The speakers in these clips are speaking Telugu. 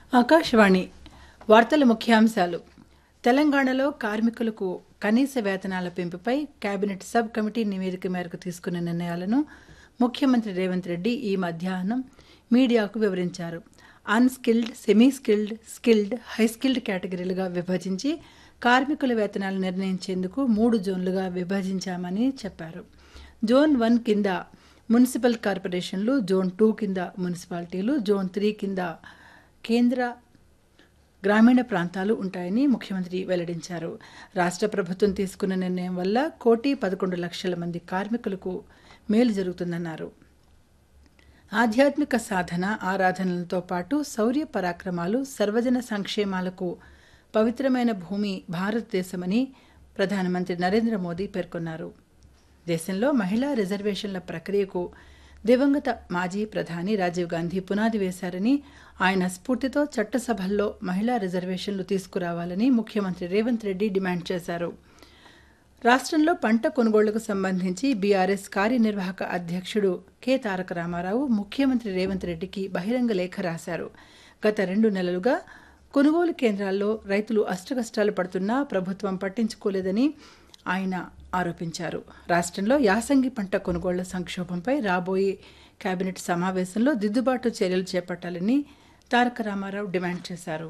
ఆకాశవాణి వార్తల ముఖ్యాంశాలు తెలంగాణలో కార్మికులకు కనీస వేతనాల పెంపుపై కేబినెట్ సబ్ కమిటీ నివేదిక మేరకు తీసుకున్న నిర్ణయాలను ముఖ్యమంత్రి రేవంత్ రెడ్డి ఈ మధ్యాహ్నం మీడియాకు వివరించారు unskilled semi skilled skilled high skilled కేటగిరీలుగా విభజించి కార్మికుల వేతనాలు నిర్ణయించేందుకు మూడు జోన్లుగా విభజించామని చెప్పారు జోన్ వన్ కింద మున్సిపల్ కార్పొరేషన్లు జోన్ టూ కింద మున్సిపాలిటీలు జోన్ త్రీ కింద కేంద్ర గ్రామీణ ప్రాంతాలు ఉంటాయని ముఖ్యమంత్రి వెల్లడించారు రాష్ట్ర ప్రభుత్వం తీసుకున్న నిర్ణయం వల్ల కోటి పదకొండు లక్షల మంది కార్మికులకు మేలు జరుగుతుందన్నారు ఆధ్యాత్మిక సాధన ఆరాధనలతో పాటు శౌర్య పరాక్రమాలు సర్వజన సంక్షేమాలకు పవిత్రమైన భూమి భారతదేశమని ప్రధానమంత్రి నరేంద్ర మోదీ పేర్కొన్నారు దేశంలో మహిళా రిజర్వేషన్ల ప్రక్రియకు దివంగత మాజీ ప్రధాని రాజీవ్ గాంధీ పునాది వేశారని ఆయన స్ఫూర్తితో చట్టసభల్లో మహిళా రిజర్వేషన్లు తీసుకురావాలని ముఖ్యమంత్రి రేవంత్ రెడ్డి డిమాండ్ చేశారు రాష్ట్రంలో పంట కొనుగోళ్లకు సంబంధించి బీఆర్ఎస్ కార్యనిర్వాహక అధ్యక్షుడు కె తారక రామారావు ముఖ్యమంత్రి రేవంత్ రెడ్డికి బహిరంగ లేఖ రాశారు గత రెండు నెలలుగా కొనుగోలు కేంద్రాల్లో రైతులు అష్టకష్టాలు పడుతున్నా ప్రభుత్వం పట్టించుకోలేదని ఆయన ఆరోపించారు రాష్ట్రంలో యాసంగి పంట కొనుగోళ్ల సంక్షోభంపై రాబోయే కేబినెట్ సమావేశంలో దిద్దుబాటు చర్యలు చేపట్టాలని తారక రామారావు డిమాండ్ చేశారు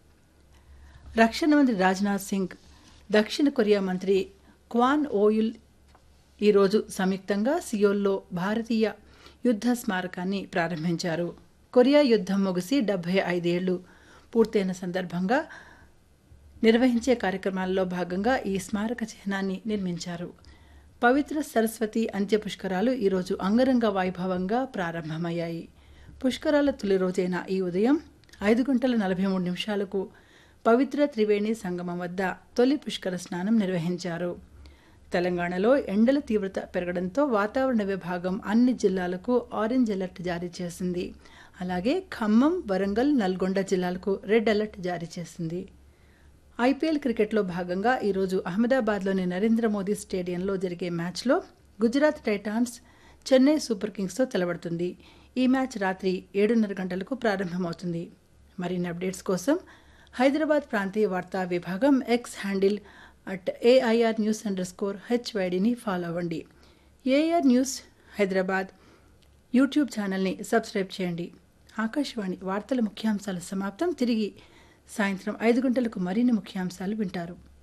రక్షణ మంత్రి రాజ్నాథ్ సింగ్ దక్షిణ కొరియా మంత్రి క్వాన్ ఓయుల్ ఈరోజు సంయుక్తంగా సియోల్లో భారతీయ యుద్ధ స్మారకాన్ని ప్రారంభించారు కొరియా యుద్ధం ముగిసి డెబ్బై ఐదేళ్లు పూర్తయిన సందర్భంగా నిర్వహించే కార్యక్రమాల్లో భాగంగా ఈ స్మారక చిహ్నాన్ని నిర్మించారు పవిత్ర సరస్వతి అంత్య పుష్కరాలు ఈరోజు అంగరంగ వైభవంగా ప్రారంభమయ్యాయి పుష్కరాల తొలి రోజైన ఈ ఉదయం ఐదు గంటల నలభై మూడు నిమిషాలకు పవిత్ర త్రివేణి సంగమం వద్ద తొలి పుష్కర స్నానం నిర్వహించారు తెలంగాణలో ఎండల తీవ్రత పెరగడంతో వాతావరణ విభాగం అన్ని జిల్లాలకు ఆరెంజ్ అలర్ట్ జారీ చేసింది అలాగే ఖమ్మం వరంగల్ నల్గొండ జిల్లాలకు రెడ్ అలర్ట్ జారీ చేసింది ఐపీఎల్ క్రికెట్లో భాగంగా ఈరోజు అహ్మదాబాద్లోని నరేంద్ర మోదీ స్టేడియంలో జరిగే మ్యాచ్లో గుజరాత్ టైటాన్స్ చెన్నై సూపర్ కింగ్స్తో తలబడుతుంది ఈ మ్యాచ్ రాత్రి ఏడున్నర గంటలకు ప్రారంభమవుతుంది మరిన్ని అప్డేట్స్ కోసం హైదరాబాద్ ప్రాంతీయ వార్తా విభాగం X handle at AIR news under score హెచ్వైడిని ఫాలో అవ్వండి ఏఆర్ న్యూస్ హైదరాబాద్ యూట్యూబ్ ఛానల్ని సబ్స్క్రైబ్ చేయండి ఆకాశవాణి వార్తల ముఖ్యాంశాల సమాప్తం తిరిగి సాయంత్రం ఐదు గంటలకు మరిన్ని ముఖ్యాంశాలు వింటారు